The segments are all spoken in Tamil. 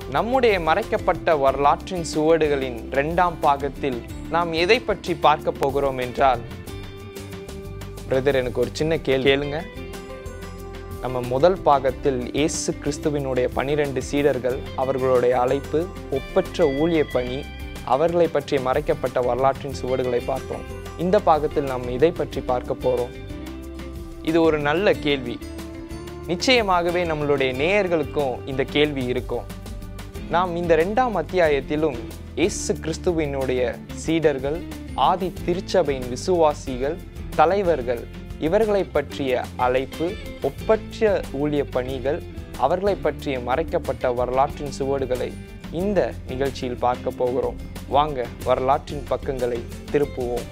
நம்முடைய மறைக்கப்பட்ட வரலாற்றின் சுவடுகளின் இரண்டாம் பாகத்தில் நாம் எதை பற்றி பார்க்க போகிறோம் என்றால் பிரதர் எனக்கு ஒரு சின்ன கேள்வி கேளுங்க நம்ம முதல் பாகத்தில் இயேசு கிறிஸ்துவினுடைய பனிரெண்டு சீடர்கள் அவர்களுடைய அழைப்பு ஒப்பற்ற ஊழிய பணி அவர்களை பற்றி மறைக்கப்பட்ட வரலாற்றின் சுவடுகளை பார்த்தோம் இந்த பாகத்தில் நாம் இதை பற்றி பார்க்க போறோம் இது ஒரு நல்ல கேள்வி நிச்சயமாகவே நம்மளுடைய நேயர்களுக்கும் இந்த கேள்வி இருக்கும் நாம் இந்த ரெண்டாம் அத்தியாயத்திலும் இயேசு கிறிஸ்துவினுடைய சீடர்கள் ஆதி திருச்சபையின் விசுவாசிகள் தலைவர்கள் இவர்களை பற்றிய அழைப்பு ஒப்பற்ற ஊழிய பணிகள் அவர்களை பற்றிய மறைக்கப்பட்ட வரலாற்றின் சுவடுகளை இந்த நிகழ்ச்சியில் பார்க்க போகிறோம் வாங்க வரலாற்றின் பக்கங்களை திருப்புவோம்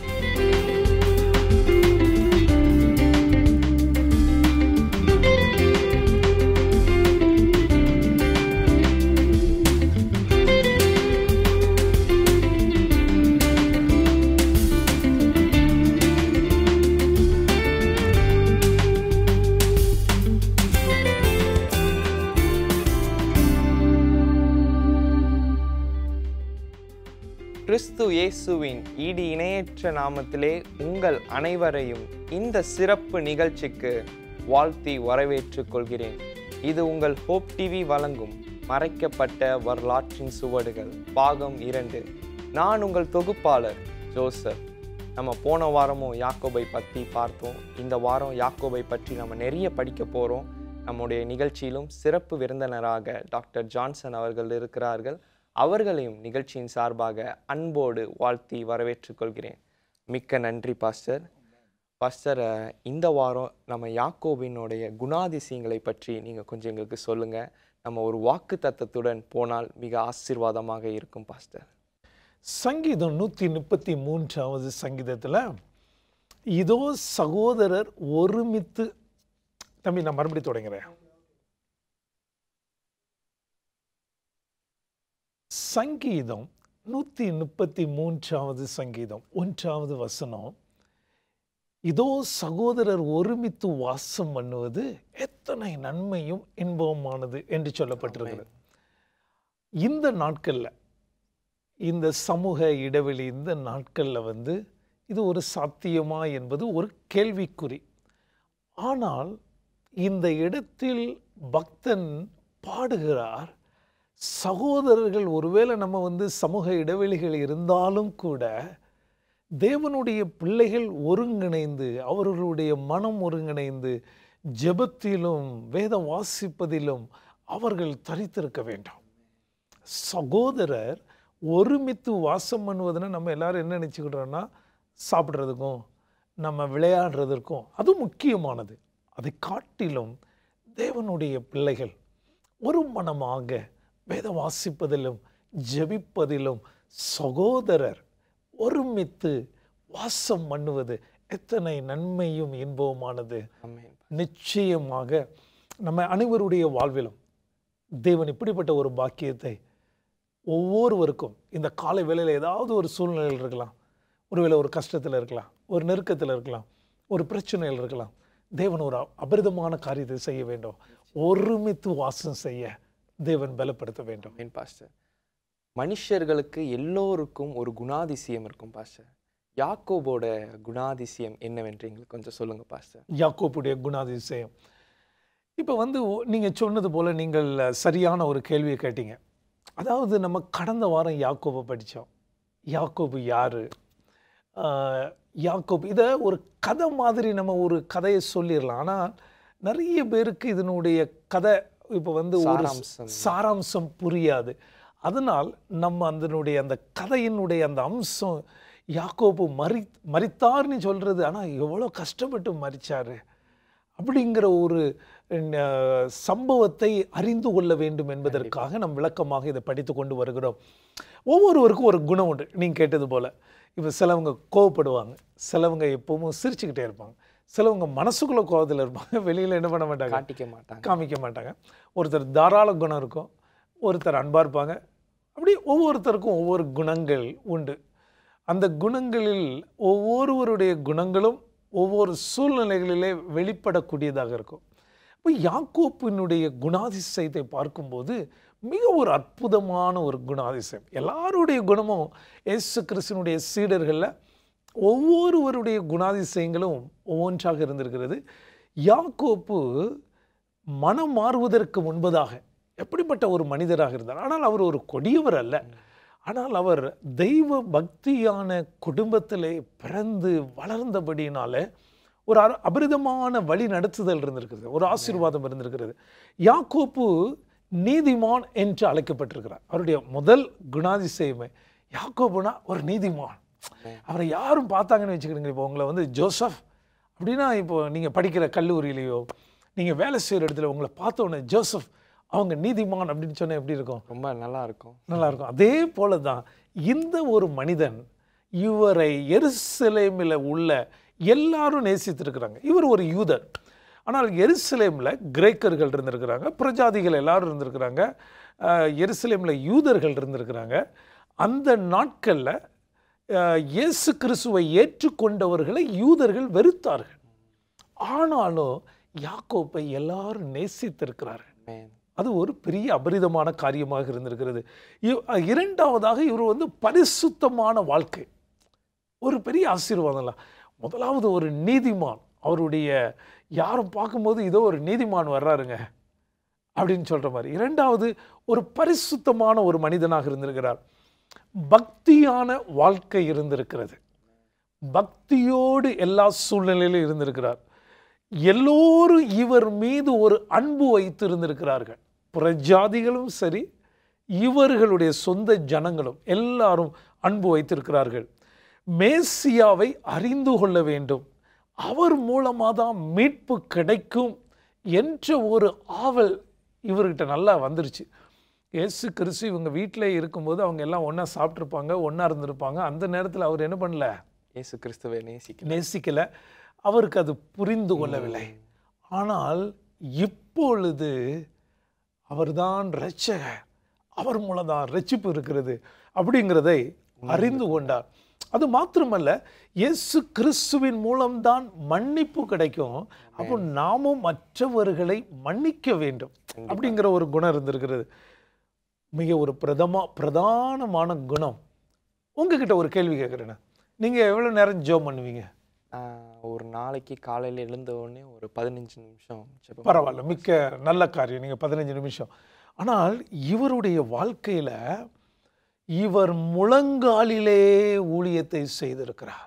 கிறிஸ்து இயேசுவின் ஈடு இணையற்ற நாமத்திலே உங்கள் அனைவரையும் இந்த சிறப்பு நிகழ்ச்சிக்கு வாழ்த்தி வரவேற்றுக் கொள்கிறேன் இது உங்கள் ஹோப் டிவி வழங்கும் மறைக்கப்பட்ட வரலாற்றின் சுவடுகள் பாகம் இரண்டு நான் உங்கள் தொகுப்பாளர் ஜோசப் நம்ம போன வாரமும் யாக்கோபை பற்றி பார்த்தோம் இந்த வாரம் யாக்கோபை பற்றி நம்ம நிறைய படிக்க போகிறோம் நம்முடைய நிகழ்ச்சியிலும் சிறப்பு விருந்தினராக டாக்டர் ஜான்சன் அவர்கள் இருக்கிறார்கள் அவர்களையும் நிகழ்ச்சியின் சார்பாக அன்போடு வாழ்த்தி வரவேற்றுக் கொள்கிறேன் மிக்க நன்றி பாஸ்டர் பாஸ்டர் அஹ், இந்த வாரம் நம்ம யாக்கோபினுடைய குணாதிசயங்களை பற்றி நீங்கள் கொஞ்சம் எங்களுக்கு சொல்லுங்கள் நம்ம ஒரு வாக்கு தத்தத்துடன் போனால் மிக ஆசீர்வாதமாக இருக்கும் பாஸ்டர் சங்கீதம் நூற்றி முப்பத்தி மூன்றாவது சங்கீதத்தில் இதோ சகோதரர் ஒருமித்து தம்பி நான் மறுபடியும் தொடங்குறேன் சங்கீதம் நூற்றி முப்பத்தி மூன்றாவது சங்கீதம் ஒன்றாவது வசனம் இதோ சகோதரர் ஒருமித்து வாசம் பண்ணுவது எத்தனை நன்மையும் இன்பமானது என்று சொல்லப்பட்டிருக்கிறது இந்த நாட்களில் இந்த சமூக இடைவெளி இந்த நாட்களில் வந்து இது ஒரு சாத்தியமா என்பது ஒரு கேள்விக்குறி ஆனால் இந்த இடத்தில் பக்தன் பாடுகிறார் சகோதரர்கள் ஒருவேளை நம்ம வந்து சமூக இடைவெளிகள் இருந்தாலும் கூட தேவனுடைய பிள்ளைகள் ஒருங்கிணைந்து அவர்களுடைய மனம் ஒருங்கிணைந்து ஜெபத்திலும் வேத வாசிப்பதிலும் அவர்கள் தரித்திருக்க வேண்டும் சகோதரர் ஒருமித்து வாசம் பண்ணுவதுன்னு நம்ம எல்லாரும் என்ன நினச்சிக்கிட்டோம்னா சாப்பிட்றதுக்கும் நம்ம விளையாடுறதற்கும் அது முக்கியமானது அதை காட்டிலும் தேவனுடைய பிள்ளைகள் ஒரு மனமாக வேத வாசிப்பதிலும் ஜெபிப்பதிலும் சகோதரர் ஒருமித்து வாசம் பண்ணுவது எத்தனை நன்மையும் இன்பவுமானது ஆமென் நிச்சயமாக நம்ம அனைவருடைய வாழ்விலும் தேவன் இப்படிப்பட்ட ஒரு பாக்கியத்தை ஒவ்வொருவருக்கும் இந்த காலை வேளையில் ஏதாவது ஒரு சூழ்நிலையில் இருக்கலாம் ஒருவேளை ஒரு கஷ்டத்தில் இருக்கலாம் ஒரு நெருக்கத்தில் இருக்கலாம் ஒரு பிரச்சனையில் இருக்கலாம் தேவன் ஒரு அபரிதமான காரியத்தை செய்ய வேண்டும் ஒருமித்து வாசம் செய்ய தேவன் பலப்படுத்த வேண்டும் ஆமென் பாஸ்டர் மனுஷர்களுக்கு எல்லோருக்கும் ஒரு குணாதிசயம் இருக்கும் பாஸ்டர் யாக்கோபோட குணாதிசயம் என்னவென்று எங்களுக்கு கொஞ்சம் சொல்லுங்க பாஸ்டர் யாக்கோப்புடைய குணாதிசயம் இப்போ வந்து ஒ- நீங்க சொன்னது போல நீங்கள் சரியான ஒரு கேள்வியை கேட்டீங்க அதாவது நம்ம கடந்த வாரம் யாக்கோபை படித்தோம் யாக்கோபு யாரு ஆஹ், யாக்கோபு இதை ஒரு கதை மாதிரி நம்ம ஒரு கதையை சொல்லிடலாம் ஆனால் நிறைய பேருக்கு இதனுடைய கதை இப்போ வந்து ஒரு சாராம்சம். சாராம்சம் புரியாது அதனால் நம்ம அதனுடைய அந்த கதையினுடைய அந்த அம்சம் யாக்கோபு மறி மறித்தார்னு சொல்றது ஆனால் எவ்வளோ கஷ்டப்பட்டு மறிச்சாரு அப்படிங்கிற ஒரு அஹ், சம்பவத்தை அறிந்து கொள்ள வேண்டும் என்பதற்காக நம் விளக்கமாக இதை படித்து கொண்டு வருகிறோம் ஒவ்வொருவருக்கும் ஒரு குணம் உண்டு நீங்கள் கேட்டது போல இப்போ சிலவங்க கோவப்படுவாங்க சிலவங்க எப்பவும் சிரிச்சுக்கிட்டே இருப்பாங்க சிலவங்க மனசுக்குள்ள கோவத்தில் இருப்பாங்க வெளியில் என்ன பண்ண மாட்டாங்க காட்டிக்க மாட்டாங்க காமிக்க மாட்டாங்க ஒருத்தர் தாராள குணம் இருக்கும் ஒருத்தர் அன்பாக இருப்பாங்க அப்படி ஒவ்வொருத்தருக்கும் ஒவ்வொரு குணங்கள் உண்டு அந்த குணங்களில் ஒவ்வொருவருடைய குணங்களும் ஒவ்வொரு சூழ்நிலைகளிலே வெளிப்படக்கூடியதாக இருக்கும் இப்போ யாக்கோப்பினுடைய குணாதிசயத்தை பார்க்கும்போது மிக ஒரு அற்புதமான ஒரு குணாதிசயம் எல்லாருடைய குணமும் இயேசு கிறிஸ்துனுடைய சீடர்களில் ஒவ்வொருவருடைய குணாதிசயங்களும் ஒவ்வொன்றாக இருந்திருக்கிறது யாக்கோப்பு மனம் மாறுவதற்கு முன்பதாக எப்படிப்பட்ட ஒரு மனிதராக இருந்தார் ஆனால் அவர் ஒரு கொடியவர் அல்ல ஆனால் அவர் தெய்வ பக்தியான குடும்பத்திலே பிறந்து வளர்ந்தபடியினால ஒரு அர- அபரிதமான வழி நடத்துதல் இருந்திருக்கிறது ஒரு ஆசீர்வாதம் இருந்திருக்கிறது யாக்கோப்பு நீதிமான் என்று அழைக்கப்பட்டிருக்கிறார் அவருடைய முதல் குணாதிசயமே யாக்கோபுனா ஒரு நீதிமான் அவரை யாரும் பார்த்தாங்கன்னு வச்சுக்கிடுங்க இப்போ உங்களை வந்து ஜோசப் அப்படின்னா இப்போ நீங்கள் படிக்கிற கல்லூரியிலையோ நீங்கள் வேலை செய்கிற இடத்துல உங்களை பார்த்த உடனே ஜோசப் அவங்க நீதிமான் அப்படின்னு சொன்னா எப்படி இருக்கும் ரொம்ப நல்லா இருக்கும் நல்லா இருக்கும் அதே போல தான் இந்த ஒரு மனிதன் இவரை எருசலேமில் உள்ள எல்லாரும் நேசித்திருக்கிறாங்க இவர் ஒரு யூதர் ஆனால் எருசலேமில் கிரேக்கர்கள் இருந்திருக்கிறாங்க பிரஜாதிகள் எல்லாரும் இருந்திருக்கிறாங்க அஹ், எருசலேமில் யூதர்கள் இருந்திருக்கிறாங்க அந்த நாட்களில் இயேசு கிறிஸ்துவை ஏற்றுக்கொண்டவர்களை யூதர்கள் வெறுத்தார்கள் ஆனாலும் யாக்கோப்பை எல்லாரும் நேசித்திருக்கிறார்கள் Amen. அது ஒரு பெரிய அபரிதமான காரியமாக இருந்திருக்கிறது இவ்- இரண்டாவதாக இவர் வந்து பரிசுத்தமான வாழ்க்கை ஒரு பெரிய ஆசீர்வாதம் இல்ல முதலாவது ஒரு நீதிமான் அவருடைய யாரும் பார்க்கும்போது இதோ ஒரு நீதிமான் வர்றாருங்க அப்படின்னு சொல்ற மாதிரி இரண்டாவது ஒரு பரிசுத்தமான ஒரு மனிதனாக இருந்திருக்கிறார் பக்தியான வாழ்க்கை இருந்திருக்கிறது பக்தியோடு எல்லா சூழ்நிலையிலும் இருந்திருக்கிறார் எல்லோரும் இவர் மீது ஒரு அன்பு வைத்து இருந்திருக்கிறார்கள் புறஜாதிகளும் சரி இவர்களுடைய சொந்த ஜனங்களும் எல்லாரும் அன்பு வைத்திருக்கிறார்கள் மேசியாவை அறிந்து கொள்ள வேண்டும் அவர் மூலமாக தான் மீட்பு கிடைக்கும் என்ற ஒரு ஆவல் இவர்கிட்ட நல்லா வந்துருச்சு இயேசு கிறிஸ்து இவங்க வீட்டிலே இருக்கும்போது அவங்க எல்லாம் ஒன்றா சாப்பிட்ருப்பாங்க ஒன்றா இருந்திருப்பாங்க அந்த நேரத்தில் அவர் என்ன பண்ணல இயேசு கிறிஸ்துவை நேசிக்க நேசிக்கல அவருக்கு அது புரிந்து கொள்ளவில்லை ஆனால் இப்பொழுது அவர்தான் இரட்சகர் அவர் மூலம்தான் ரட்சிப்பு இருக்கிறது அப்படிங்கிறதை அறிந்து கொண்டார் அது மாத்திரமல்ல இயேசு கிறிஸ்துவின் மூலம்தான் மன்னிப்பு கிடைக்கும் அப்போ நாமும் மற்றவர்களை மன்னிக்க வேண்டும் அப்படிங்கிற ஒரு குணம் இருந்திருக்கிறது மிக ஒரு பிரதமா பிரதானமான குணம் உங்ககிட்ட ஒரு கேள்வி கேட்குறேன் நீங்க எவ்வளவு நேரம் ஜோம் பண்ணுவீங்க ஆஹ், ஒரு நாளைக்கு காலையில எழுந்த உடனே ஒரு பதினஞ்சு நிமிஷம் ஜெபம் பரவாயில்ல மிக்க நல்ல காரியம் நீங்க பதினஞ்சு நிமிஷம் ஆனால் இவருடைய வாழ்க்கையில இவர் முழங்காலிலே ஊழியத்தை செய்திருக்கிறார்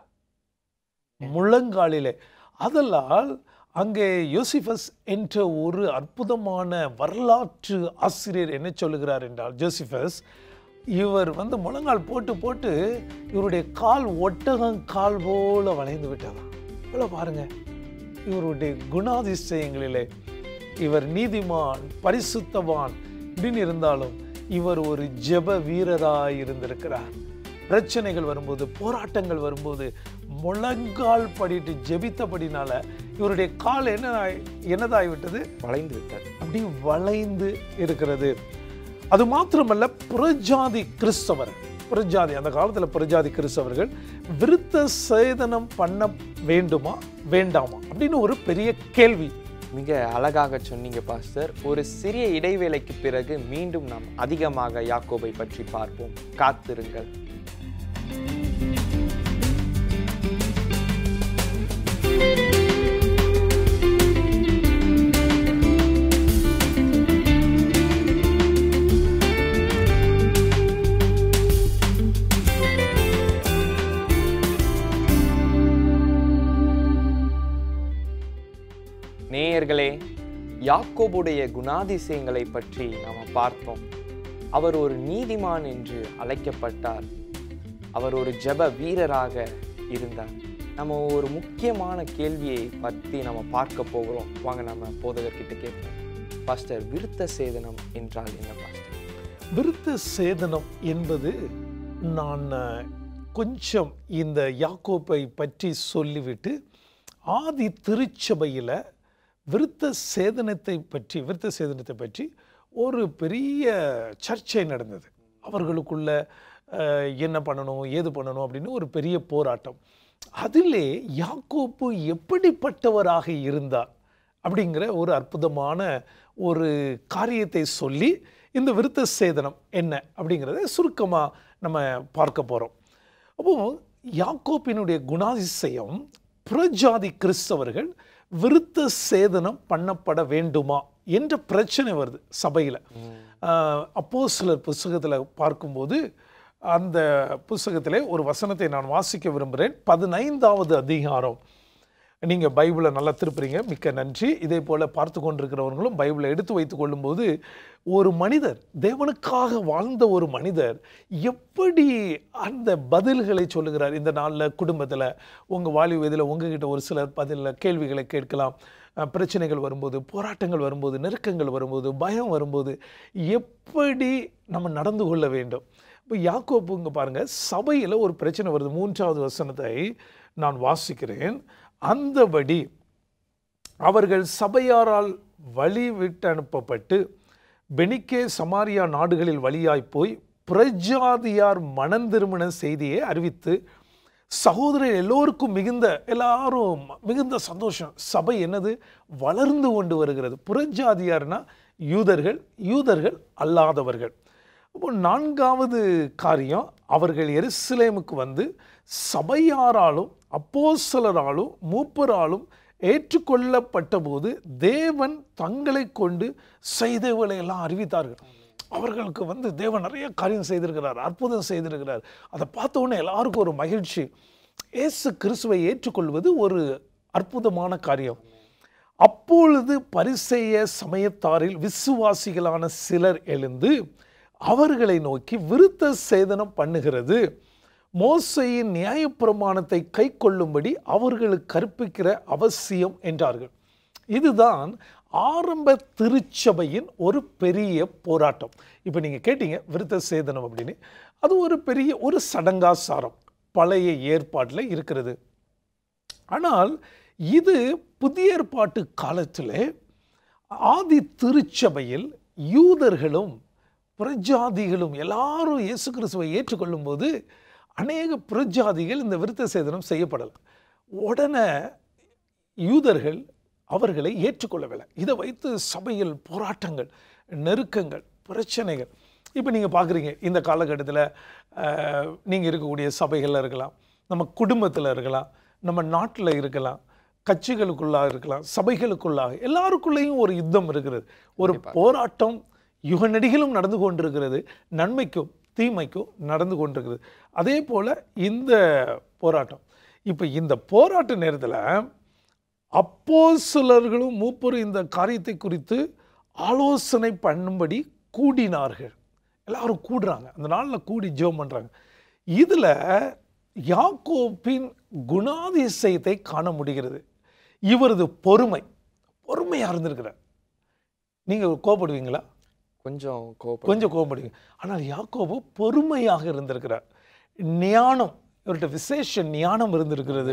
முழங்காலிலே அதலால் அங்கே யோசிபஸ் என்ற ஒரு அற்புதமான வரலாற்று ஆசிரியர் என்ன சொல்லுகிறார் என்றால் ஜோசிபஸ் இவர் வந்து முழங்கால் போட்டு போட்டு இவருடைய கால் ஒட்டகம் கால் போல வளைந்து விட்டதாம் இவ்வளோ பாருங்க இவருடைய குணாதிசயங்களிலே இவர் நீதிமான் பரிசுத்தவான் இப்படின்னு இருந்தாலும் இவர் ஒரு ஜெப வீரராய் இருந்திருக்கிறார் பிரச்சனைகள் வரும்போது போராட்டங்கள் வரும்போது முழங்கால் படிட்டு ஜெபித்தபடினால இவருடைய கால் என்ன என்னதாகிவிட்டது வளைந்து விட்டார் அப்படி வளைந்து இருக்கிறது அது மாத்திரமல்ல புறஜாதி கிறிஸ்தவர் புறஜாதி அந்த காலத்துல புறஜாதி கிறிஸ்தவர்கள் விருத்த சேதனம் பண்ண வேண்டுமா வேண்டாமா அப்படின்னு ஒரு பெரிய கேள்வி மிக அழகாக சொன்னீங்க பாஸ்டர் ஒரு சிறிய இடைவேளைக்கு பிறகு மீண்டும் நாம் அதிகமாக யாக்கோபை பற்றி பார்ப்போம் காத்திருங்கள் நேயர்களே யாக்கோபுடைய குணாதிசயங்களை பற்றி நாம் பார்த்தோம் அவர் ஒரு நீதிமான் என்று அழைக்கப்பட்டார் அவர் ஒரு ஜெப வீரராக இருந்தார் நம்ம ஒரு முக்கியமான கேள்வியை பற்றி நம்ம பார்க்க போகிறோம் வாங்க நம்ம போதகர்கிட்ட கேட்போம் பாஸ்டர் விருத்த சேதனம் என்றால் என்ன பாஸ்டர் விருத்த சேதனம் என்பது நான் அஹ், கொஞ்சம் இந்த யாக்கோப்பை பற்றி சொல்லிவிட்டு ஆதி திருச்சபையில் விருத்த சேதனத்தை பற்றி விருத்த சேதனத்தை பற்றி ஒரு பெரிய சர்ச்சை நடந்தது அவர்களுக்குள்ள அஹ், என்ன பண்ணணும் ஏது பண்ணணும் அப்படின்னு ஒரு பெரிய போராட்டம் அதிலே யாக்கோப்பு எப்படிப்பட்டவராக இருந்தார் அப்படிங்கிற ஒரு அற்புதமான ஒரு காரியத்தை சொல்லி இந்த விருத்த சேதனம் என்ன அப்படிங்கிறத சுருக்கமாக நம்ம பார்க்க போகிறோம் அப்போ யாக்கோப்பினுடைய குணாதிசயம் புறஜாதி கிறிஸ்தவர்கள் விருத்த சேதனம் பண்ணப்பட வேண்டுமா என்ற பிரச்சனை வருது சபையில் அப்போ சிலர் புஸ்தகத்தில் பார்க்கும்போது அந்த புஸ்தகத்திலே ஒரு வசனத்தை நான் வாசிக்க விரும்புகிறேன் பதினைந்தாவது அதிகாரம் நீங்கள் பைபிளை நல்லா திருப்புறீங்க மிக்க நன்றி இதே போல் பார்த்து கொண்டிருக்கிறவர்களும் பைபிளை எடுத்து வைத்து கொள்ளும்போது ஒரு மனிதர் தேவனுக்காக வாழ்ந்த ஒரு மனிதர் எப்படி அந்த பதில்களை சொல்லுகிறார் இந்த நாளில் குடும்பத்தில் உங்கள் வாலிப வயதில் உங்ககிட்ட ஒரு சிலர் பதிலில் கேள்விகளை கேட்கலாம் அஹ், பிரச்சனைகள் வரும்போது போராட்டங்கள் வரும்போது நெருக்கங்கள் வரும்போது பயம் வரும்போது எப்படி நம்ம நடந்து கொள்ள வேண்டும் இப்போ யாக்கோப்புங்க பாருங்க சபையில் ஒரு பிரச்சனை வருது மூன்றாவது வசனத்தை நான் வாசிக்கிறேன் அந்தபடி அவர்கள் சபையாரால் வழி விட்டு அனுப்பப்பட்டு பெனிக்கே சமாரியா நாடுகளில் வழியாய் போய் பிரஜாதியார் மனந்திருமண செய்தியை அறிவித்து சகோதரர் எல்லோருக்கும் மிகுந்த எல்லாரும் மிகுந்த சந்தோஷம் சபை என்னது வளர்ந்து கொண்டு வருகிறது புறஜாதியார்னா யூதர்கள் யூதர்கள் அல்லாதவர்கள் அப்போ நான்காவது காரியம் அவர்கள் எருசலேமுக்கு வந்து சபையாராலும் அப்போஸ்தலராலும் மூப்பராலும் ஏற்றுக்கொள்ளப்பட்ட போது தேவன் தங்களை கொண்டு செய்தவளை எல்லாம் அறிவித்தார்கள் அவர்களுக்கு வந்து தேவன் நிறைய காரியம் செய்திருக்கிறார் அற்புதம் செய்திருக்கிறார் அதை பார்த்த உடனே எல்லாருக்கும் ஒரு மகிழ்ச்சி இயேசு கிறிஸ்துவை ஏற்றுக்கொள்வது ஒரு அற்புதமான காரியம் அப்பொழுது பரிசெய சமயத்தாரில் விசுவாசிகளான சிலர் எழுந்து அவர்களை நோக்கி விருத்த சேதனம் பண்ணுகிறது மோசையின் நியாயப்பிரமாணத்தை கை கொள்ளும்படி அவர்களுக்கு கற்பிக்கிற அவசியம் என்றார்கள் இதுதான் ஆரம்ப திருச்சபையின் ஒரு பெரிய போராட்டம் இப்போ நீங்கள் கேட்டீங்க விருத்த சேதனம் அப்படின்னு அது ஒரு பெரிய ஒரு சடங்காசாரம் பழைய ஏற்பாட்டில் இருக்கிறது ஆனால் இது புதிய ஏற்பாட்டு காலத்தில் ஆதி திருச்சபையில் யூதர்களும் பிரஜாதிகளும் எல்லாரும் இயேசு கிறிஸ்துவை ஏற்றுக்கொள்ளும் போது அநேக பிரஜாதிகள் இந்த விருத்த சேதனம் செய்யப்படலை உடனே யூதர்கள் அவர்களை ஏற்றுக்கொள்ளவில்லை இதை வைத்து சபையில் போராட்டங்கள் நெருக்கங்கள் பிரச்சனைகள் இப்போ நீங்கள் பார்க்குறீங்க இந்த காலகட்டத்தில் நீங்கள் இருக்கக்கூடிய சபைகளில் இருக்கலாம் நம்ம குடும்பத்தில் இருக்கலாம் நம்ம நாட்டில் இருக்கலாம் கட்சிகளுக்குள்ளாக இருக்கலாம் சபைகளுக்குள்ளாக எல்லாருக்குள்ளேயும் ஒரு யுத்தம் இருக்கிறது ஒரு போராட்டம் யுக நடிகளும் நடந்து கொண்டிருக்கிறது நன்மைக்கும் தீமைக்கும் நடந்து கொண்டிருக்கிறது அதே போல் இந்த போராட்டம் இப்போ இந்த போராட்ட நேரத்தில் அப்போஸ்தலர்களும் மூப்பரும் இந்த காரியத்தை குறித்து ஆலோசனை பண்ணும்படி கூடினார்கள் எல்லாரும் கூடுறாங்க அந்த நாளில் கூடி ஜெபம் பண்ணுறாங்க இதில் யாக்கோப்பின் குணாதிசயத்தை காண முடிகிறது இவரது பொறுமை பொறுமையாக இருந்திருக்கிறார் நீங்கள் கோபப்படுவீங்களா கொஞ்சம் கோபம் கொஞ்சம் கோபப்படுவீங்க ஆனால் யாக்கோபு பொறுமையாக இருந்திருக்கிறார் ஞானம் இவர்கிட்ட விசேஷ ஞானம் இருந்திருக்கிறது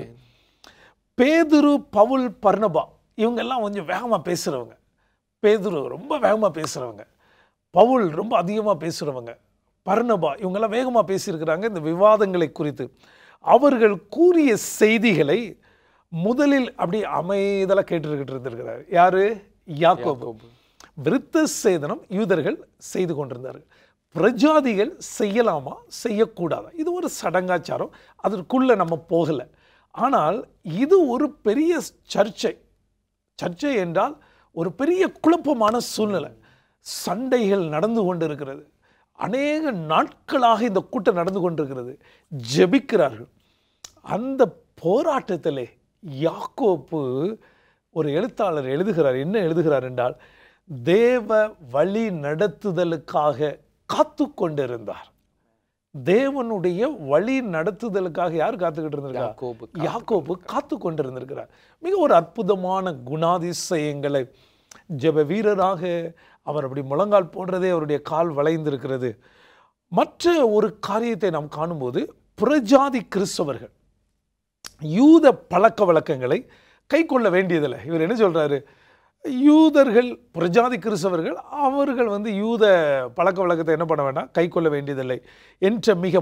பேதுரு பவுல் பர்ணபா இவங்கெல்லாம் கொஞ்சம் வேகமாக பேசுகிறவங்க பேதுரு ரொம்ப வேகமாக பேசுகிறவங்க பவுல் ரொம்ப அதிகமாக பேசுகிறவங்க பர்ணபா இவங்கெல்லாம் வேகமாக பேசியிருக்கிறாங்க இந்த விவாதங்களை குறித்து அவர்கள் கூறிய செய்திகளை முதலில் அப்படி அமைதலாக கேட்டுக்கிட்டு இருந்திருக்கிறார் யாரு யாக்கோபு விருத்த சேதனம் யூதர்கள் செய்து கொண்டிருந்தார்கள் பிரஜாதிகள் செய்யலாமா செய்யக்கூடாதா இது ஒரு சடங்காச்சாரம் அதற்குள்ள நம்ம போகலை ஆனால் இது ஒரு பெரிய சர்ச்சை சர்ச்சை என்றால் ஒரு பெரிய குழப்பமான சூழ்நிலை சண்டைகள் நடந்து கொண்டிருக்கிறது அநேக நாட்களாக இந்த கூட்டம் நடந்து கொண்டிருக்கிறது ஜெபிக்கிறார்கள் அந்த போராட்டத்திலே யாக்கோப்பு ஒரு எழுத்தாளர் எழுதுகிறார் என்ன எழுதுகிறார் என்றால் தேவ வழி நடத்துதலுக்காக காத்து கொண்டிருந்தார் தேவனுடைய வழி நடத்துதலுக்காக யார் காத்துக்கிட்டு இருந்திருக்கா யாக்கோபு யாக்கோபு காத்து கொண்டிருந்திருக்கிறார் மிக ஒரு அற்புதமான குணாதிசயங்களை ஜெப வீரராக அவர் அப்படி முழங்கால் போடுறதே அவருடைய கால் வளைந்திருக்கிறது மற்ற ஒரு காரியத்தை நாம் காணும்போது புறஜாதி கிறிஸ்தவர்கள் யூத பழக்க வழக்கங்களை கை கொள்ள வேண்டியதில்லை இவர் என்ன சொல்றாரு யூதர்கள் பிரஜாதி கிறிஸ்தவர்கள் அவர்கள் வந்து யூத பழக்க வழக்கத்தை என்ன பண்ண வேண்டாம் கை கொள்ள வேண்டியதில்லை என்ற மிக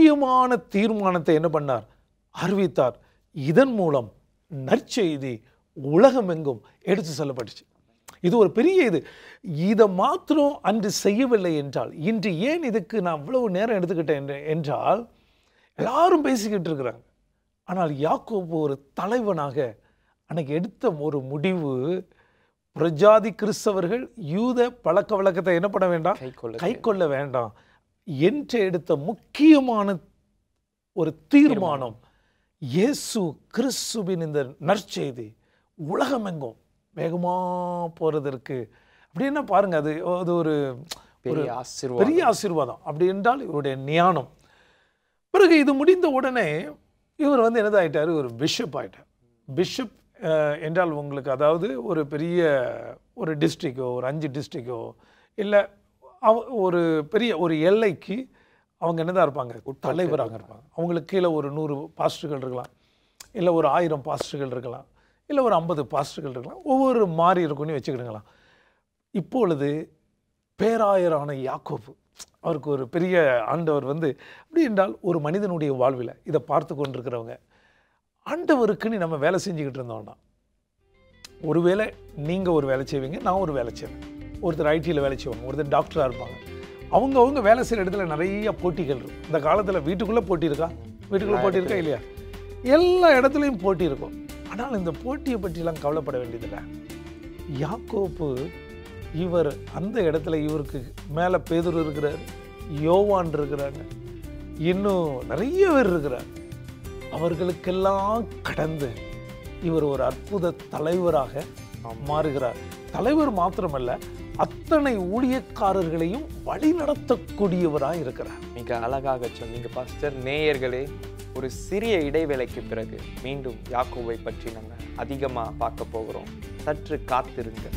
முக்கியமான தீர்மானத்தை என்ன பண்ணார் அறிவித்தார் இதன் மூலம் நற்செய்தி உலகம் எங்கும் எடுத்து செல்லப்பட்டுச்சு இது ஒரு பெரிய இது இதை மாத்திரம் அன்று செய்யவில்லை என்றால் இன்று ஏன் இதுக்கு நான் இவ்வளவு நேரம் எடுத்துக்கிட்டேன் என்று- என்றால் எல்லாரும் பேசிக்கிட்டு இருக்கிறாங்க ஆனால் யாக்கோபு ஒரு தலைவனாக அன்னைக்கு எடுத்த ஒரு முடிவு பிரஜாதி கிறிஸ்தவர்கள் யூத பழக்க வழக்கத்தை என்ன பண்ண வேண்டாம் கை கொள்ள கை கொள்ள வேண்டாம் என்று எடுத்த முக்கியமான ஒரு தீர்மானம் இயேசு கிறிஸ்துவின் இந்த நற்செய்தி உலகமெங்கும் வேகமா போறதற்கு அப்படின்னா பாருங்க அது அது ஒரு பெரிய ஆசீர்வாதம் பெரிய ஆசீர்வாதம் அப்படி என்றால் இவருடைய ஞானம் பிறகு இது முடிந்த உடனே இவர் வந்து என்னதாயிட்டாரு ஒரு பிஷப் ஆயிட்டார் பிஷப் என்றால் உங்களுக்கு அதாவது ஒரு பெரிய ஒரு டிஸ்ட்ரிக்கோ ஒரு அஞ்சு டிஸ்ட்ரிக்கோ இல்லை அவ ஒரு பெரிய ஒரு எல்லைக்கு அவங்க என்னதான் இருப்பாங்க தலைவராக இருப்பாங்க அவங்களுக்கு கீழே ஒரு நூறு பாஸ்டர்கள் இருக்கலாம் இல்லை ஒரு ஆயிரம் பாஸ்டர்கள் இருக்கலாம் இல்லை ஒரு ஐம்பது பாஸ்டர்கள் இருக்கலாம் ஒவ்வொரு மாறி இருக்கும்னு வச்சுக்கிடுங்களா இப்பொழுது பேராயரான யாக்கோபு அவருக்கு ஒரு பெரிய ஆண்டவர் வந்து அப்படி என்றால் ஒரு மனிதனுடைய வாழ்வில் இதை பார்த்து கொண்டிருக்கிறவங்க ஆண்டவருக்குன்னு நம்ம வேலை செஞ்சுக்கிட்டு இருந்தோம்னா ஒருவேளை நீங்கள் ஒரு வேலை செய்வீங்க நான் ஒரு வேலை செய்வேன் ஒருத்தர் ஐடியில் வேலை செய்வாங்க ஒருத்தர் டாக்டராக இருப்பாங்க அவங்க அவங்க வேலை செய்கிற இடத்துல நிறைய போட்டிகள் இருக்கும் இந்த காலத்தில் வீட்டுக்குள்ளே போட்டி இருக்கா வீட்டுக்குள்ளே போட்டி இருக்கா இல்லையா எல்லா இடத்துலையும் போட்டி இருக்கும் ஆனால் இந்த போட்டியை பற்றிலாம் கவலைப்பட வேண்டியதில்லை யாக்கோப்பு இவர் அந்த இடத்துல இவருக்கு மேலே பேதுரு இருக்கிறார் யோவான் இருக்கிறாங்க இன்னும் நிறைய பேர் இருக்கிறார் அவர்களுக்கெல்லாம் கடந்து இவர் ஒரு அற்புத தலைவராக மாறுகிறார் தலைவர் மாத்திரமல்ல அத்தனை ஊழியக்காரர்களையும் வழிநடத்தக்கூடியவராக இருக்கிறார் மிக அழகாக சொன்னீங்க பாஸ்டர் நேயர்களே ஒரு சிறிய இடைவேளைக்கு பிறகு மீண்டும் யாக்கோவை பற்றி நம்ம அதிகமா பார்க்க போகிறோம் சற்று காத்திருங்க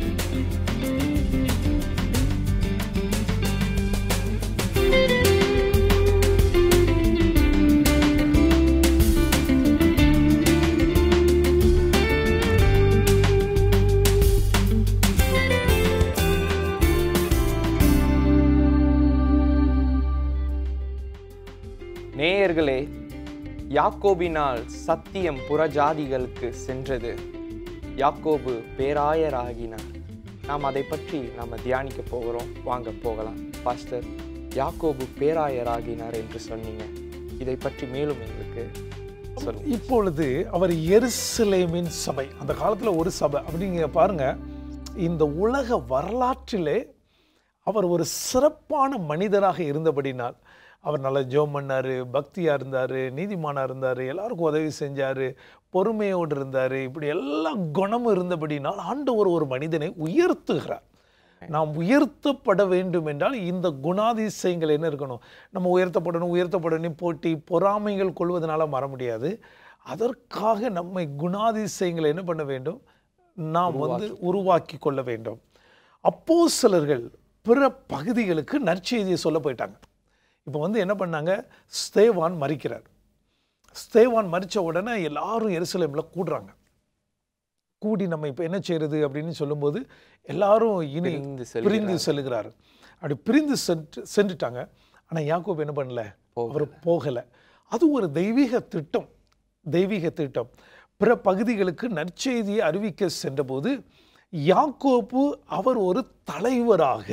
நேயர்களே யாக்கோபினால் சத்தியம் புறஜாதிகளுக்கு சென்றது யாக்கோபு பேராயராகினார் நாம் அதை பற்றி நாம் தியானிக்க போகிறோம் வாங்க போகலாம் பாஸ்டர் யாக்கோபு பேராயராகினார் என்று சொன்னீங்க இதை பற்றி மேலும் எங்களுக்கு சொல்லுங்க இப்பொழுது அவர் எருசலேமின் சபை அந்த காலத்தில் ஒரு சபை அப்படிங்க பாருங்க இந்த உலக வரலாற்றிலே அவர் ஒரு சிறப்பான மனிதராக இருந்தபடினால் அவர் நல்ல ஜோம் பண்ணார் பக்தியாக இருந்தார் நீதிமானாக இருந்தார் எல்லாருக்கும் உதவி செஞ்சார் பொறுமையோடு இருந்தார் இப்படி எல்லா குணமும் இருந்தபடினால் ஆண்டவர் ஒரு மனிதனை உயர்த்துகிறார் நாம் உயர்த்தப்பட வேண்டும் என்றால் இந்த குணாதிசயங்கள் என்ன இருக்கணும் நம்ம உயர்த்தப்படணும் உயர்த்தப்படணும் போட்டி பொறாமைகள் கொள்வதனால மாற முடியாது அதற்காக நம்மை குணாதிசயங்களை என்ன பண்ண வேண்டும் நாம் வந்து உருவாக்கி கொள்ள வேண்டும் அப்போஸ்தலர்கள் பிற பகுதிகளுக்கு நற்செய்தியை சொல்ல போயிட்டாங்க இப்போ வந்து என்ன பண்ணாங்க ஸ்தேவான் மறிக்கிறார் ஸ்தேவான் மறிச்ச உடனே எல்லாரும் எருசலேமில் கூடுறாங்க கூடி நம்ம இப்போ என்ன செய்யறது அப்படின்னு சொல்லும்போது எல்லாரும் இனி பிரிந்து செல்கிறார்கள். பிரிந்து செல்கிறார் அப்படி பிரிந்து சென்று சென்றுட்டாங்க ஆனால் யாக்கோப் என்ன பண்ணல அவர் போகலை அது ஒரு தெய்வீக திட்டம் தெய்வீக திட்டம் பிற பகுதிகளுக்கு நற்செய்தியை அறிவிக்க சென்றபோது யாக்கோப்பு அவர் ஒரு தலைவராக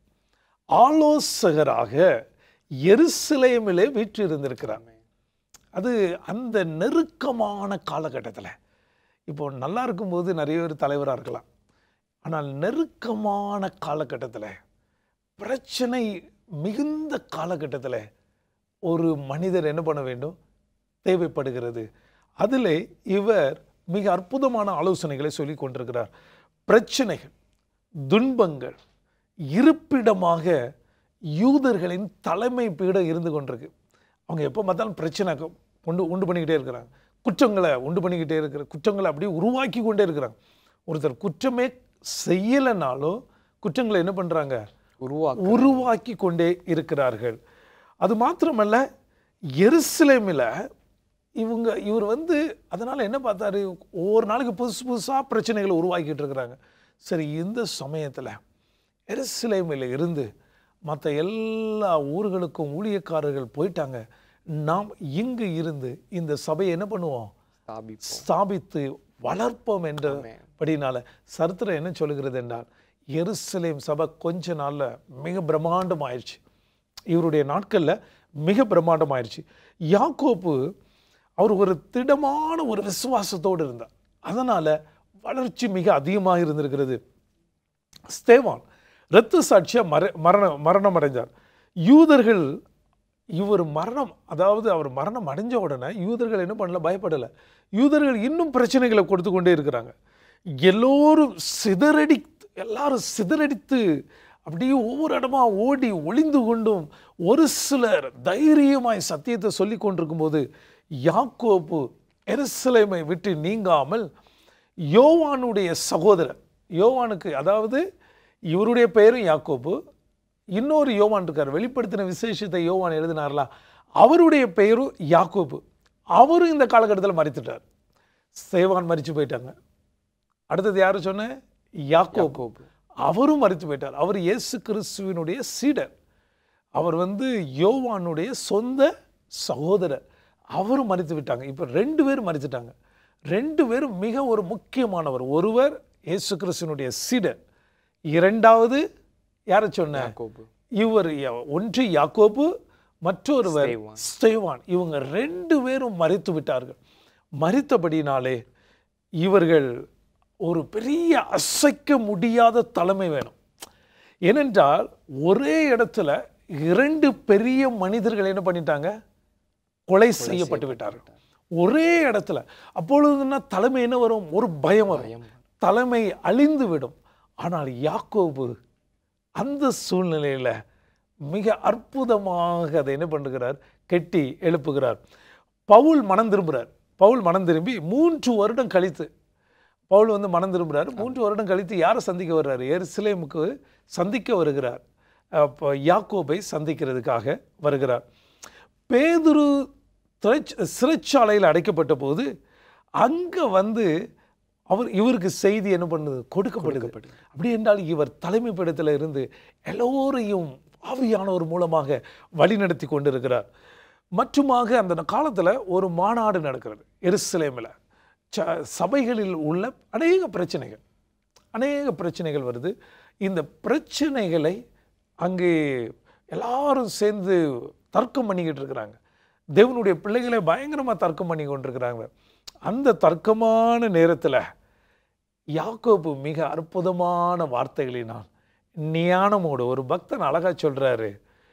ஆலோசகராக எருசலேமிலே வீற்றிருந்திருக்கிறார் அது அந்த நெருக்கமான காலகட்டத்தில் இப்போ நல்லா இருக்கும்போது நிறைய பேர் தலைவராக இருக்கலாம் ஆனால் நெருக்கமான காலகட்டத்தில் பிரச்சனை மிகுந்த காலகட்டத்தில் ஒரு மனிதர் என்ன பண்ண வேண்டும் தேவைப்படுகிறது அதில் இவர் மிக அற்புதமான ஆலோசனைகளை சொல்லி கொண்டிருக்கிறார் பிரச்சனைகள் துன்பங்கள் இருப்பிடமாக யூதர்களின் தலைமை பீடம் இருந்து கொண்டிருக்கு அவங்க எப்போ பார்த்தாலும் பிரச்சனை க- உண்டு உண்டு பண்ணிக்கிட்டே இருக்கிறாங்க குற்றங்களை உண்டு பண்ணிக்கிட்டே இருக்கிற குற்றங்களை அப்படியே உருவாக்கி கொண்டே இருக்கிறாங்க ஒருத்தர் குற்றமே செய்யலைனாலும் குற்றங்களை என்ன பண்ணுறாங்க உருவா உருவாக்கி கொண்டே இருக்கிறார்கள் அது மாத்திரமல்ல எருசலேமில் இவங்க இவர் வந்து அதனால் என்ன பார்த்தாரு ஒவ்வொரு நாளைக்கு புதுசு புதுசாக பிரச்சனைகளை உருவாக்கிட்டு இருக்கிறாங்க சரி இந்த சமயத்தில் எருசலேமில் இருந்து மற்ற எல்லா ஊர்களுக்கும் ஊழியக்காரர்கள் போயிட்டாங்க நாம் இங்கு இருந்து இந்த சபையை என்ன பண்ணுவோம் ஸ்தாபிப்போம் ஸ்தாபித்து வளர்ப்போம் என்றபடினால சரித்திரம் என்ன சொல்லுகிறது என்றால் எருசலேம் சபை கொஞ்ச நாள்ல மிக பிரம்மாண்டம் ஆயிடுச்சு இவருடைய நாட்கள்ல மிக பிரம்மாண்டம் ஆயிடுச்சு யாக்கோப்பு அவர் ஒரு திடமான ஒரு விசுவாசத்தோடு இருந்தார் அதனால வளர்ச்சி மிக அதிகமாக இருந்திருக்கிறது ஸ்தேவான் இரத்த சாட்சியா மர மரணம் மரணம் அடைஞ்சார் யூதர்கள் இவர் மரணம் அதாவது அவர் மரணம் அடைஞ்ச உடனே யூதர்கள் என்ன பண்ணல பயப்படலை யூதர்கள் இன்னும் பிரச்சனைகளை கொடுத்து கொண்டே இருக்கிறாங்க எல்லோரும் சிதறடி எல்லாரும் சிதறடித்து அப்படியே ஒவ்வொரு இடமா ஓடி ஒளிந்து கொண்டும் ஒரு சிலர் தைரியமாய் சத்தியத்தை சொல்லி கொண்டிருக்கும்போது யாக்கோப்பு எருசலேமை விட்டு நீங்காமல் யோவானுடைய சகோதரர் யோவானுக்கு அதாவது இவருடைய பெயரும் யாக்கோப்பு இன்னொரு யோவான் இருக்கார் வெளிப்படுத்தின விசேஷத்தை யோவான் எழுதினார்ல அவருடைய பெயரும் யாக்கோப்பு அவரும் இந்த காலகட்டத்தில் மறித்துட்டார் சேவான் மறித்து போயிட்டாங்க அடுத்தது யாரு சொன்னேன் யாக்கோப்பு அவரும் மறித்து போயிட்டார் அவர் இயேசு கிறிஸ்துவினுடைய சீடர் அவர் வந்து யோவானுடைய சொந்த சகோதரர் அவரும் மறித்து விட்டாங்க இப்போ ரெண்டு பேரும் மறித்துட்டாங்க ரெண்டு பேரும் மிக ஒரு முக்கியமானவர் ஒருவர் இயேசு கிறிஸ்துவினுடைய சீடர் இரண்டாவது யாரை சொன்ன யாக்கோபு இவர் ய- ஒன்று யாக்கோபு மற்றொருவர் ஸ்தேவான். ஸ்தேவான் இவங்க ரெண்டு பேரும் மறித்து விட்டார்கள் மறித்தபடினாலே இவர்கள் ஒரு பெரிய அசைக்க முடியாத தலைமை வேணும் ஏனென்றால் ஒரே இடத்துல இரண்டு பெரிய மனிதர்கள் என்ன பண்ணிட்டாங்க கொலை செய்யப்பட்டு விட்டார்கள் ஒரே இடத்துல அப்பொழுதுன்னா தலைமை என்ன வரும் ஒரு பயம் வரும் பயம். தலைமை அழிந்து விடும் ஆனால் யாக்கோபு அந்த சூழ்நிலையில மிக அற்புதமாக அதை என்ன பண்ணுகிறார் கெட்டி எழுப்புகிறார் பவுல் மனம் திரும்புகிறார் பவுல் மனம் திரும்பி மூன்று வருடம் கழித்து பவுல் வந்து மனம் திரும்புகிறார் மூன்று வருடம் கழித்து யாரை சந்திக்க வர்றாரு எருசலேமுக்கு சந்திக்க வருகிறார் அப்போ யாக்கோபை சந்திக்கிறதுக்காக வருகிறார் பேதுரு திரைச்- சிறைச்சாலையில் அடைக்கப்பட்ட போது அங்கே வந்து அவர் இவருக்கு செய்தி என்ன பண்ணுது கொடுக்கப்படுது அப்படி என்றால் இவர் தலைமை பீடத்தில் இருந்து எல்லோரையும் ஆவியானவர் மூலமாக வழிநடத்தி கொண்டிருக்கிறார் மற்றுமாக அந்த காலத்தில் ஒரு மாநாடு நடக்கிறது எருசலேமில் ச சபைகளில் உள்ள அநேக பிரச்சனைகள் அநேக பிரச்சனைகள் வருது இந்த பிரச்சனைகளை அங்கே எல்லாரும் சேர்ந்து தர்க்கம் பண்ணிக்கிட்டு இருக்கிறாங்க தேவனுடைய பிள்ளைகளை பயங்கரமாக தர்க்கம் பண்ணி கொண்டிருக்கிறாங்க அந்த தர்க்கமான நேரத்தில் யாக்கோபு மிக அற்புதமான வார்த்தைகளினால் ஞானமோடு ஒரு பக்தன் அழகா சொல்றாரு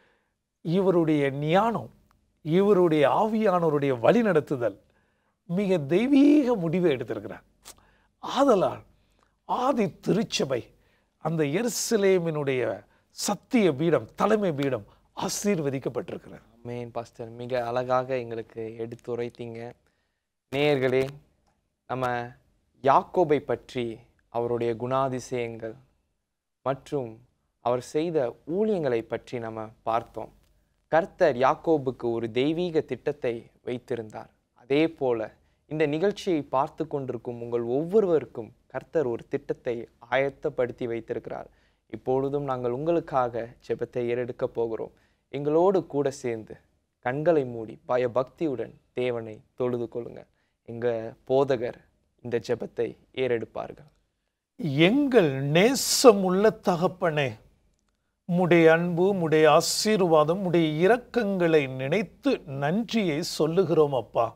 இவருடைய ஞானம் இவருடைய ஆவியானவருடைய வழிநடத்துதல் மிக தெய்வீக முடிவை எடுத்திருக்கிறார் ஆதலால் ஆதி திருச்சபை அந்த எருசலேமினுடைய சத்திய பீடம் தலைமை பீடம் ஆசீர்வதிக்கப்பட்டிருக்கிறது மேன் பாஸ்டர் மிக அழகாக எங்களுக்கு எடுத்துரைத்தீங்க நேயர்களே நம்ம யாக்கோபை பற்றி அவருடைய குணாதிசயங்கள் மற்றும் அவர் செய்த ஊழியங்களை பற்றி நம்ம பார்த்தோம் கர்த்தர் யாக்கோபுக்கு ஒரு தெய்வீக திட்டத்தை வைத்திருந்தார் அதே போல இந்த நிகழ்ச்சியை பார்த்து கொண்டிருக்கும் உங்கள் ஒவ்வொருவருக்கும் கர்த்தர் ஒரு திட்டத்தை ஆயத்தப்படுத்தி வைத்திருக்கிறார் இப்பொழுதும் நாங்கள் உங்களுக்காக ஜெபத்தை ஏறெடுக்க போகிறோம் எங்களோடு கூட சேர்ந்து கண்களை மூடி பய பக்தியுடன் தேவனை தொழுது கொள்ளுங்க எங்க போதகர் இந்த ஜெபத்தை ஏறெடுப்பார்கள் எங்கள் நேசமுள்ள தகப்பனே முடைய அன்பு முடைய ஆசீர்வாதம் முடைய இரக்கங்களை நினைத்து நன்றியை சொல்லுகிறோம் அப்பா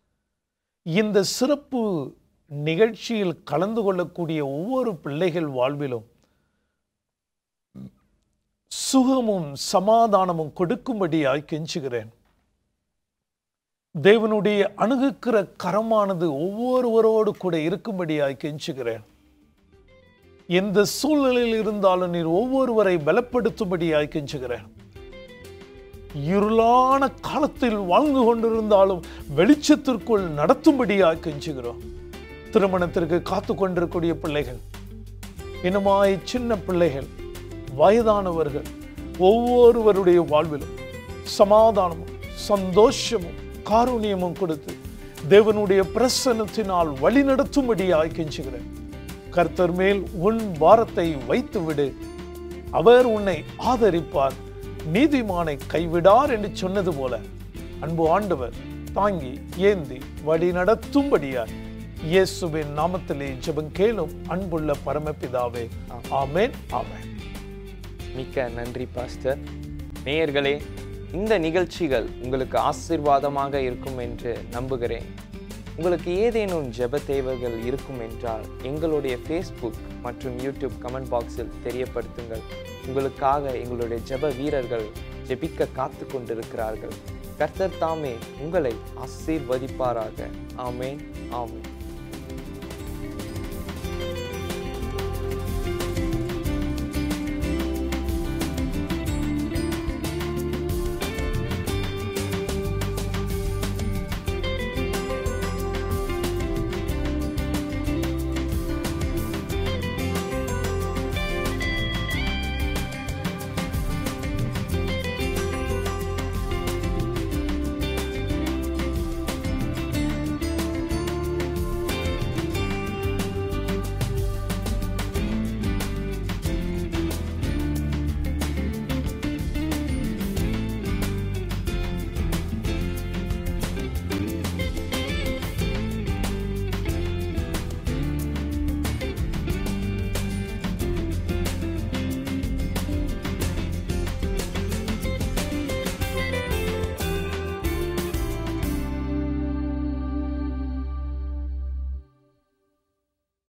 இந்த சிறப்பு நிகழ்ச்சியில் கலந்து கொள்ளக்கூடிய ஒவ்வொரு பிள்ளைகள் வாழ்விலும் சுகமும் சமாதானமும் கொடுக்கும்படியாய் கெஞ்சுகிறேன் தேவனுடைய அணுகுக்கிற கரமானது ஒவ்வொருவரோடு கூட இருக்கும்படியாய் கெஞ்சுகிறேன் எந்த சூழ்நிலையில் இருந்தாலும் நீர் ஒவ்வொருவரை பலப்படுத்தும்படியாய் கெஞ்சுகிறேன் இருளான காலத்தில் வாழ்ந்து கொண்டிருந்தாலும் வெளிச்சத்திற்குள் நடத்தும்படியாய் கெஞ்சுகிறோம் திருமணத்திற்கு காத்து கொண்டிருக்கூடிய பிள்ளைகள் இனமாய் சின்ன பிள்ளைகள் வயதானவர்கள் ஒவ்வொருவருடைய வாழ்விலும் சமாதானமும் சந்தோஷமும் காருண்யமும் கொடுத்து தேவனுடைய பிரசன்னத்தினால் வழிநடத்தும்படியாய் கெஞ்சுகிறேன் கர்த்தர் மேல் உன் பாரத்தை வைத்து விடு அவர் உன்னை ஆதரிப்பார் நீதிமானை கைவிடார் என்று சொன்னது போல அன்பு ஆண்டவர் தாங்கி ஏந்தி வழி நடத்தும்படியார் இயேசுவின் நாமத்திலே ஜெபம் கேளும் அன்புள்ள பரமபிதாவே ஆமென் ஆமென் மிக்க நன்றி பாஸ்டர் நேயர்களே இந்த நிகழ்ச்சிகள் உங்களுக்கு ஆசீர்வாதமாக இருக்கும் என்று நம்புகிறேன் உங்களுக்கு ஏதேனும் ஜெப தேவைகள் இருக்கும் என்றால் எங்களுடைய ஃபேஸ்புக் மற்றும் யூடியூப் கமெண்ட் பாக்ஸில் தெரியப்படுத்துங்கள் உங்களுக்காக எங்களுடைய ஜெப வீரர்கள் ஜெபிக்க காத்து கொண்டிருக்கிறார்கள் கர்த்தர் தாமே உங்களை ஆசீர்வதிப்பாராக ஆமென் ஆமென்